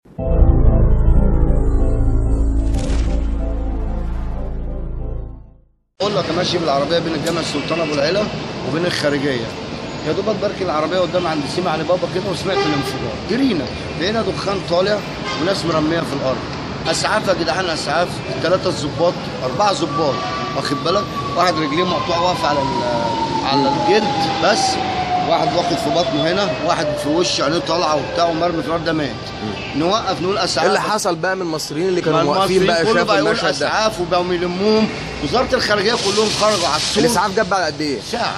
بقول لك ماشي بالعربيه بين الجامع السلطان ابو العلا وبين الخارجيه يا دوبك بركن العربيه قدام عند سيما علي بابا كده وسمعت الانفجار جرينا لقينا دخان طالع وناس مرميه في الارض اسعاف يا جدعان اسعاف ثلاثه ظباط اربعه ظباط واخد بالك واحد رجليه مقطوع واقف على ال- على الجلد بس واحد واخد في بطنه هنا واحد في وشه عينيه طالعه وبتاع ومرمي في الارض ده مات نوقف نقول اسعاف ايه اللي حصل بقى من المصريين اللي كانوا ما واقفين المصريين بقى كله شافوا بقى يقول المشهد ده اسعاف وبقوا يلموهم وزاره الخارجيه كلهم خرجوا على السور الاسعاف جاب بعد قد ايه؟ ساعه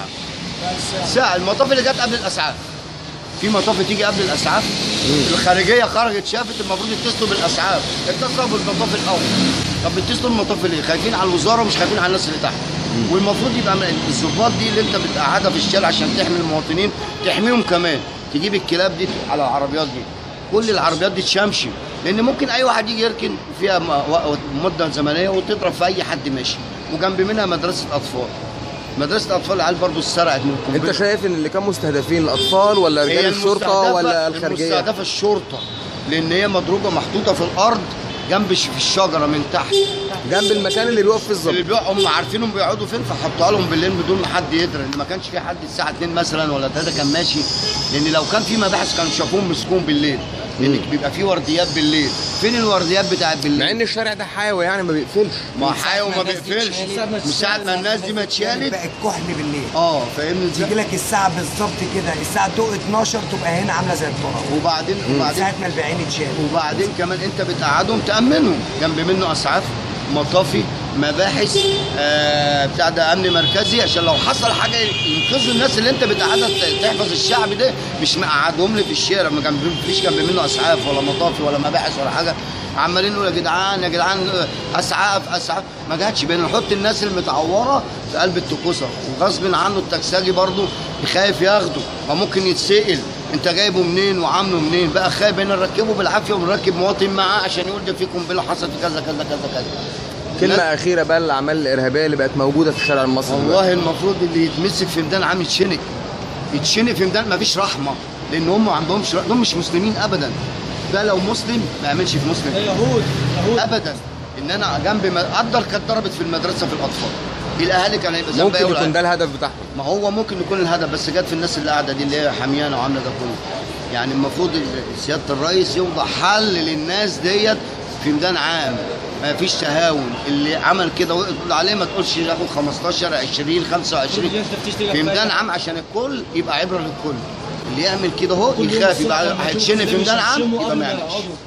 ساعه المطاف اللي جت قبل الاسعاف في مطاف تيجي قبل الاسعاف الخارجيه خرجت شافت المفروض يتصلوا بالاسعاف اتصلوا بالمطاف الاول طب بيتصلوا بالمطاف ليه؟ خايفين على الوزاره ومش خايفين على الناس اللي تحت والمفروض يبقى من- الظباط دي اللي انت بتقعدها في الشارع عشان تحمي المواطنين تحميهم كمان تجيب الكلاب دي على العربيات دي كل العربيات دي تشمشي لان ممكن اي واحد يجي يركن فيها م- و- مده زمنيه وتضرب في اي حد ماشي وجنب منها مدرسه اطفال مدرسه الاطفال العيال برضه اتسرقت من القنبله انت شايف ان اللي كان مستهدفين الاطفال ولا هي رجال الشرطه المستهدفة- ولا الخارجيه؟ المستهدفه الشرطه لان هي مضروبه محطوطه في الارض جنب ش- في الشجره من تحت جنب المكان اللي بيقف فيه الظابط اللي بيقعوا هم عارفينهم بيقعدوا فين فحطوها لهم بالليل بدون ما حد يدري لان ما كانش في حد الساعه 2 مثلا ولا 3 كان ماشي لان لو كان في مباحث كانوا شافوهم مسكوهم بالليل لان بيبقى في ورديات بالليل فين الورديات بتاعت بالليل مع ان الشارع ده حيوي يعني ما بيقفلش ما حي وما بيقفلش من ساعه ما الناس دي ما اتشالت بقت كحل بالليل اه فاهمني تيجي ازاي لك الساعة بالظبط كده الساعة تقع 12 تبقى هنا عاملة زي التراب وبعدين وبعدين ساعة ما البياعين اتشالوا وبعدين كمان انت بتقعدهم تامنهم جنب منه اسعاف مطافي مباحث آه بتاع ده امن مركزي عشان لو حصل حاجه ينقذوا الناس اللي انت بتقعدها ت- تحفظ الشعب ده مش مقعدهم لي في الشارع ما جنب مفيش جنب منه اسعاف ولا مطافي ولا مباحث ولا حاجه عمالين نقول يا جدعان يا جدعان آه، اسعاف اسعاف ما جاتش بين نحط الناس المتعوره في قلب التكوسه وغصب عنه التكساجي برضه خايف ياخده فممكن يتسال انت جايبه منين وعامله منين بقى خايف ان نركبه بالعافيه ونركب مواطن معاه عشان يقول ده في قنبله حصلت في كذا كذا كذا كذا كلمه الناس- اخيره بقى للاعمال الارهابيه اللي بقت موجوده في الشارع المصري دلوقتي. والله المفروض اللي يتمسك في ميدان عام يتشنق يتشنق في ميدان مفيش رحمه لان هم ما عندهمش دول مش مسلمين ابدا ده لو مسلم ما يعملش في مسلم يهود يهود ابدا ان انا جنب ما قدر كانت ضربت في المدرسه في الاطفال الاهالي كان هيبقى ذنبها ممكن إيه يكون والعيال؟ ده الهدف بتاعهم ما هو ممكن يكون الهدف بس جت في الناس اللي قاعده دي اللي هي حميانه وعامله ده كله يعني المفروض ال- سياده الرئيس يوضع حل للناس ديت في ميدان عام ما فيش تهاون اللي عمل كده وتقول عليه ما تقولش ياخد 15 20 25 في ميدان عام عشان الكل يبقى عبره للكل اللي يعمل كده اهو كل يوم يخاف الصبح يبقى لما تشوف هيتشنق في زي ميدان مش عام هيشموا يبقى ما قبل يعملش عضو.